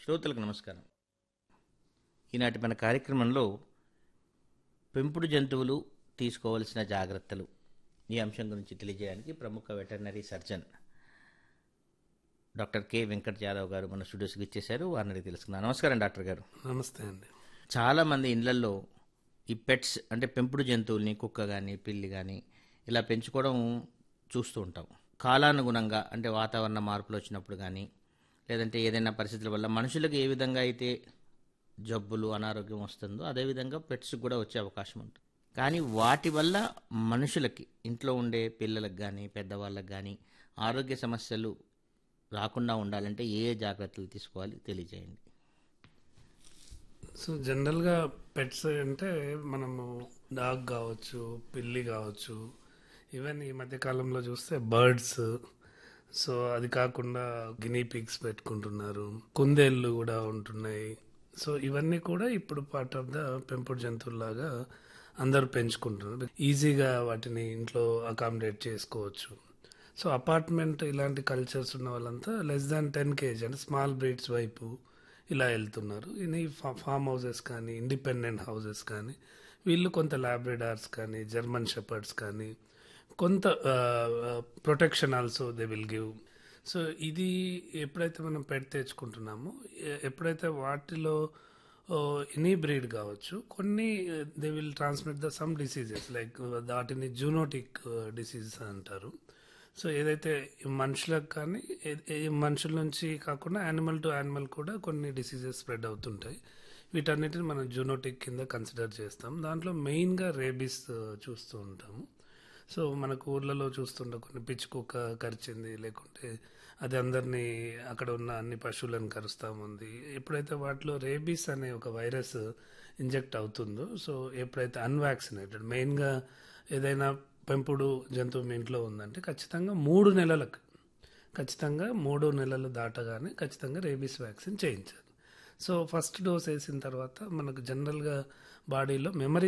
శ్రోతలకు నమస్కారం ఈనాటి మన కార్యక్రమంలో పెంపుడు జంతువులు తీసుకోవలసిన జాగ్రత్తలు ఈ అంశం గురించి తెలియజేయడానికి ప్రముఖ veterinary surgeon doctor K Venkat Yadav garu మన స్టూడియోస్కి ఇచ్చేశారు వారిని అడిగి తెలుసుకుందాం నమస్కారం డాక్టర్ గారు నమస్తే అండి చాలామంది ఇళ్లల్లో ఈ పెట్స్ అంటే పెంపుడు జంతువుల్ని కుక్క కానీ పిల్లి కానీ ఇలా పెంచుకోవడం చూస్తూ ఉంటాం కాలానుగుణంగా అంటే వాతావరణ మార్పులు వచ్చినప్పుడు కానీ లేదంటే ఏదైనా పరిస్థితుల వల్ల మనుషులకు ఏ విధంగా అయితే జబ్బులు అనారోగ్యం వస్తుందో అదేవిధంగా పెట్స్ కూడా వచ్చే అవకాశం ఉంటుంది కానీ వాటి వల్ల మనుషులకి ఇంట్లో ఉండే పిల్లలకు కానీ పెద్దవాళ్ళకి కానీ ఆరోగ్య సమస్యలు రాకుండా ఉండాలంటే ఏ ఏ జాగ్రత్తలు తీసుకోవాలి తెలియజేయండి సో జనరల్గా పెట్స్ అంటే మనము డాగ్ కావచ్చు పిల్లి కావచ్చు ఈవెన్ ఈ మధ్య కాలంలో చూస్తే బర్డ్స్ సో అది కాకుండా గినీ పిగ్స్ పెట్టుకుంటున్నారు కుందేళ్ళు కూడా ఉంటున్నాయి సో ఇవన్నీ కూడా ఇప్పుడు పార్ట్ ఆఫ్ ద పెంపుడు జంతువులాగా అందరూ పెంచుకుంటున్నారు ఈజీగా వాటిని ఇంట్లో అకామిడేట్ చేసుకోవచ్చు సో అపార్ట్మెంట్ ఇలాంటి కల్చర్స్ ఉన్న వాళ్ళంతా లెస్ దాన్ టెన్ కేజీ అంటే స్మాల్ బ్రీడ్స్ వైపు ఇలా వెళ్తున్నారు ఇది ఫా- ఫామ్ హౌసెస్ కానీ ఇండిపెండెంట్ హౌసెస్ కానీ వీళ్ళు కొంత ల్యాబ్రెడార్స్ కానీ జర్మన్ షెపర్డ్స్ కానీ కొంత protection also they will give so ఇది ఎప్పుడైతే మనం పెట్ తెచ్చుకుంటున్నామో ఎ- ఎప్పుడైతే వాటిలో ఎనీ బ్రీడ్ కావచ్చు కొన్ని they will transmit the some diseases like వాటిని జూనోటిక్ డిసీజెస్ అంటారు సో ఏదైతే ఈ మనుషులకు కానీ ఏ- ఏ మనుషుల నుంచి కాకుండా యానిమల్ టు యానిమల్ కూడా కొన్ని డిసీజెస్ స్ప్రెడ్ అవుతుంటాయి వీటన్నిటిని మనం జూనోటిక్ కింద కన్సిడర్ చేస్తాం దాంట్లో మెయిన్గా రేబీస్ చూస్తూ ఉంటాము సో మనకు ఊర్లలో చూస్తుంటే కొన్ని పిచ్చి కుక్క కరిచింది లేకుంటే అది అందరినీ అక్కడ ఉన్న అన్ని పశువులను కరుస్తూ ఉంది ఎప్పుడైతే వాటిలో రేబీస్ అనే ఒక వైరస్ ఇంజెక్ట్ అవుతుందో సో ఎప్పుడైతే అన్వాక్సినేటెడ్ మెయిన్గా ఏదైనా పెంపుడు జంతువు మీ ఇంట్లో ఉందంటే ఖచ్చితంగా మూడు నెలలకు ఖచ్చితంగా మూడు నెలలు దాటగానే ఖచ్చితంగా రేబీస్ వ్యాక్సిన్ చేయించాలి సో ఫస్ట్ డోస్ వేసిన తర్వాత మనకు జనరల్గా బాడీలో మెమరీ